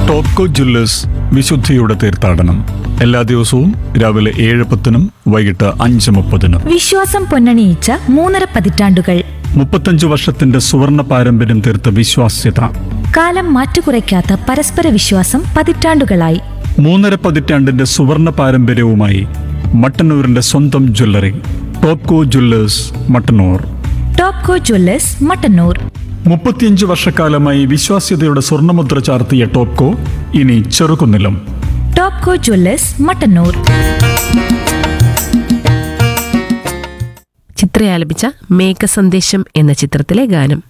Topco Jewellers വിശുദ്ധിയുടെ തീർത്ഥാടനം എല്ലാ ദിവസവും രാവിലെ ഏഴ് പത്തിനും വൈകിട്ട് അഞ്ച് മുപ്പതിനും വിശ്വാസം പൊന്നണിയിച്ച മൂന്നര പതിറ്റാണ്ടുകൾ മുപ്പത്തഞ്ച് വർഷത്തിന്റെ സുവർണ പാരമ്പര്യം തീർത്ത വിശ്വാസ്യത കാലം മാറ്റുകുറയ്ക്കാത്ത പരസ്പര വിശ്വാസം പതിറ്റാണ്ടുകളായി മൂന്നര പതിറ്റാണ്ടിന്റെ സുവർണ പാരമ്പര്യവുമായി മട്ടന്നൂരിന്റെ സ്വന്തം jewellery Topco jewellers Mattannur Topco jewellers Mattannur മുപ്പത്തിയഞ്ച് വർഷക്കാലമായി വിശ്വാസ്യതയുടെ സ്വർണ്ണമുദ്ര ചാർത്തിയ ടോപ്കോ ഇനി ചെറുകുന്നിലും ടോപ്കോ ജ്വല്ലേഴ്സ് മട്ടന്നൂർ ചിത്ര ആലപിച്ച മേഘസന്ദേശം എന്ന ചിത്രത്തിലെ ഗാനം